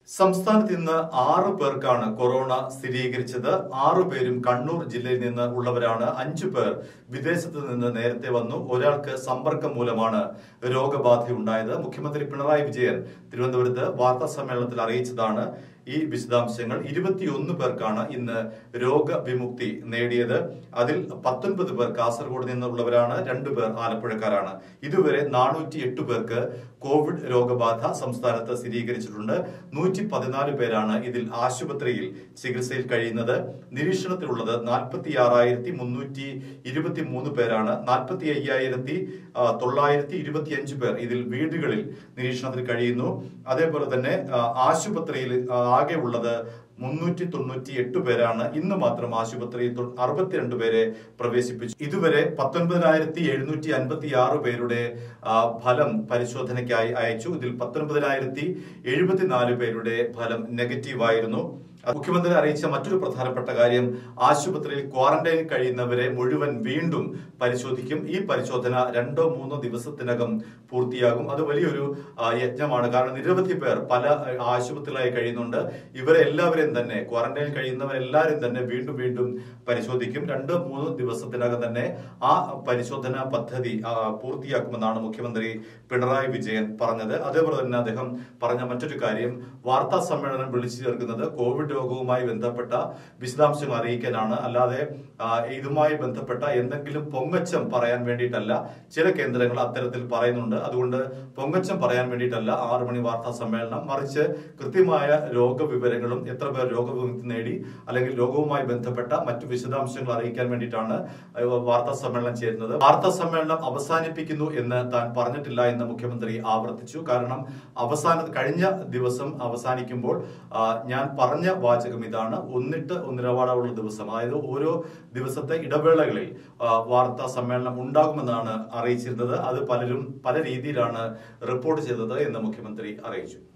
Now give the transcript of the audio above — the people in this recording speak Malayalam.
സംസ്ഥാനത്ത് ഇന്ന് ആറ് പേർക്കാണ് കൊറോണ സ്ഥിരീകരിച്ചത് ആറു പേരും കണ്ണൂർ ജില്ലയിൽ നിന്ന് ഉള്ളവരാണ് അഞ്ചു പേർ വിദേശത്ത് നിന്ന് നേരത്തെ വന്നു ഒരാൾക്ക് സമ്പർക്കം മൂലമാണ് രോഗബാധയുണ്ടായത് മുഖ്യമന്ത്രി പിണറായി വിജയൻ തിരുവനന്തപുരത്ത് വാർത്താ സമ്മേളനത്തിൽ അറിയിച്ചതാണ് ഈ വിശദാംശങ്ങൾ ഇരുപത്തിയൊന്ന് പേർക്കാണ് ഇന്ന് രോഗവിമുക്തി നേടിയത് അതിൽ പത്തൊൻപത് പേർ കാസർഗോഡ് നിന്നുള്ളവരാണ് രണ്ടുപേർ ആലപ്പുഴക്കാരാണ് ഇതുവരെ നാനൂറ്റി എട്ട് പേർക്ക് കോവിഡ് രോഗബാധ സംസ്ഥാനത്ത് സ്ഥിരീകരിച്ചിട്ടുണ്ട് നൂറ്റി പതിനാല് പേരാണ് ഇതിൽ ആശുപത്രിയിൽ ചികിത്സയിൽ കഴിയുന്നത് നിരീക്ഷണത്തിലുള്ളത് നാൽപ്പത്തി ആറായിരത്തി മുന്നൂറ്റി ഇരുപത്തി മൂന്ന് പേരാണ് നാൽപ്പത്തി അയ്യായിരത്തി തൊള്ളായിരത്തി ഇരുപത്തിയഞ്ച് പേർ ഇതിൽ വീടുകളിൽ നിരീക്ഷണത്തിൽ കഴിയുന്നു അതേപോലെ തന്നെ ആ, ആശുപത്രിയിൽ ആ, ആകെ ഉള്ളത് മുന്നൂറ്റി തൊണ്ണൂറ്റി എട്ട് പേരാണ് ഇന്ന് മാത്രം ആശുപത്രിയിൽ തൊ- അറുപത്തിരണ്ട് പേരെ പ്രവേശിപ്പിച്ചു ഇതുവരെ പത്തൊൻപതിനായിരത്തി എഴുന്നൂറ്റി അൻപത്തി ആറ് പേരുടെ ആ, ഫലം പരിശോധനയ്ക്കായി അയച്ചു ഇതിൽ പത്തൊൻപതിനായിരത്തി എഴുപത്തിനാല് പേരുടെ ഫലം നെഗറ്റീവ് ആയിരുന്നു മുഖ്യമന്ത്രി അറിയിച്ച മറ്റൊരു പ്രധാനപ്പെട്ട കാര്യം ആശുപത്രിയിൽ ക്വാറന്റൈനിൽ കഴിയുന്നവരെ മുഴുവൻ വീണ്ടും പരിശോധിക്കും ഈ പരിശോധന രണ്ടോ മൂന്നോ ദിവസത്തിനകം പൂർത്തിയാകും അത് വലിയൊരു ആ, യജ്ഞമാണ് കാരണം നിരവധി പേർ പല ആ, ആശുപത്രികളായി കഴിയുന്നുണ്ട് ഇവരെ എല്ലാവരെയും തന്നെ ക്വാറന്റൈനിൽ കഴിയുന്നവരെല്ലാവരും തന്നെ വീണ്ടും വീണ്ടും പരിശോധിക്കും രണ്ട് മൂന്ന് ദിവസത്തിനകം തന്നെ ആ പരിശോധന പദ്ധതി ആ, പൂർത്തിയാക്കുമെന്നാണ് മുഖ്യമന്ത്രി പിണറായി വിജയൻ പറഞ്ഞത് അതേപോലെ തന്നെ അദ്ദേഹം പറഞ്ഞ മറ്റൊരു കാര്യം വാർത്താ സമ്മേളനം വിളിച്ചു ചേർക്കുന്നത് കോവിഡ് രോഗവുമായി ബന്ധപ്പെട്ട വിശദാംശങ്ങൾ അറിയിക്കാനാണ് അല്ലാതെ ആ, ഇതുമായി ബന്ധപ്പെട്ട എന്തെങ്കിലും പൊങ്ങച്ചം പറയാൻ വേണ്ടിയിട്ടല്ല ചില കേന്ദ്രങ്ങൾ അത്തരത്തിൽ പറയുന്നുണ്ട് അതുകൊണ്ട് പൊങ്ങച്ചം പറയാൻ വേണ്ടിയിട്ടല്ല ആറു മണി വാർത്താ സമ്മേളനം മറിച്ച് കൃത്യമായ രോഗവിവരങ്ങളും എത്ര പേർ രോഗവിമുക്തി നേടി അല്ലെങ്കിൽ രോഗവുമായി ബന്ധപ്പെട്ട മറ്റു വിശദാംശങ്ങൾ അറിയിക്കാൻ വേണ്ടിയിട്ടാണ് ഏഹ്, വാർത്താ സമ്മേളനം ചേരുന്നത് വാർത്താ സമ്മേളനം അവസാനിപ്പിക്കുന്നു എന്ന് താൻ പറഞ്ഞിട്ടില്ല എന്ന് മുഖ്യമന്ത്രി ആവർത്തിച്ചു കാരണം അവസാന കഴിഞ്ഞ ദിവസം അവസാനിക്കുമ്പോൾ ആ, ഞാൻ പറഞ്ഞ വാചകം ഇതാണ് ഒന്നിട്ട് ഒന്നിടപാടുള്ള ദിവസം അതായത് ഓരോ ദിവസത്തെ ഇടവേളകളിൽ ആ, വാർത്താ സമ്മേളനം ഉണ്ടാകുമെന്നാണ് അറിയിച്ചിരുന്നത് അത് പലരും പല രീതിയിലാണ് റിപ്പോർട്ട് ചെയ്തത് എന്ന് മുഖ്യമന്ത്രി അറിയിച്ചു